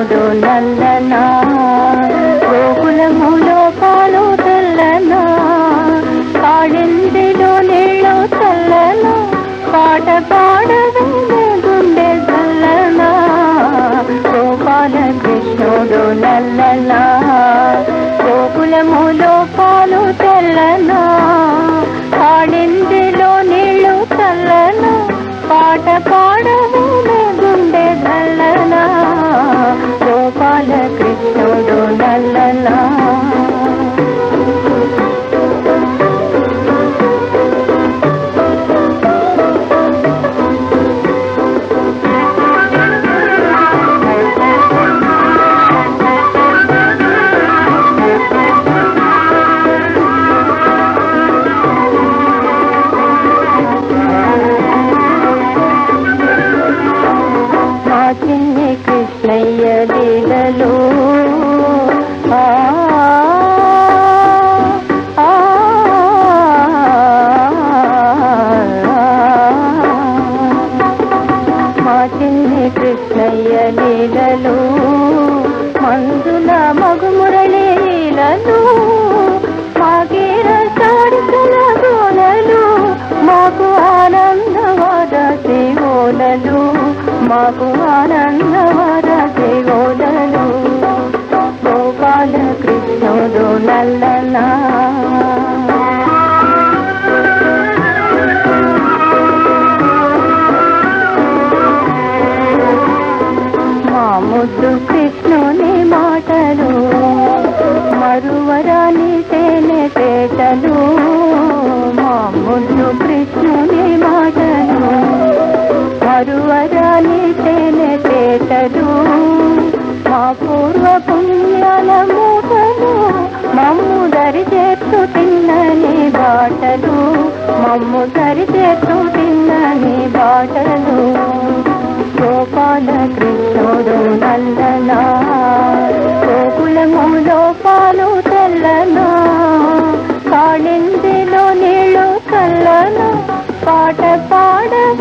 కృష్ణుడు నల్లనా గోకులములో పాలు తెల్లనా కాడిందిలో నీళ్ళు చల్లనా పాట పాడదు గుండె చల్లనా గోపాల కృష్ణుడు నల్లనా గోకులములో పాలు తెల్లనా కాడిందిలో నీళ్ళు చల్లనా పాట పాడదు గుండె చల్లనా గోపాల కృష్ణుడు నల్లనా మా చిన్ని కృష్ణయ్య లీలలో ఆ, ఆ, మా చిన్ని కృష్ణయ్య లీలలో మందుల మగుమురళీలలో మాగీర సాడికల గోలలు మాకు ఆనందవాద శివోలలు మాకు ఆనందవాద శివోలలు గోపాల కృష్ణుడు నల్లనా మా ముద్దు కృష్ణుని మాటలు మరువరాని తేనె పేటలు మా ముద్దు కృష్ణుని మాటలు మరువరాని తేనె పేటలు మా పూర్వ పుణ్యాల మూటలు మమ్ము దరి చేస్తూ తిన్నని బాటలు మమ్ము దరి చేస్తూ తిన్నని బాటలు గోపాల కృష్ణుడు నల్లనా గోకులములో పాలు తెల్లనా కాళిందిలో నీళ్ళు చల్లనా పాట పాడవ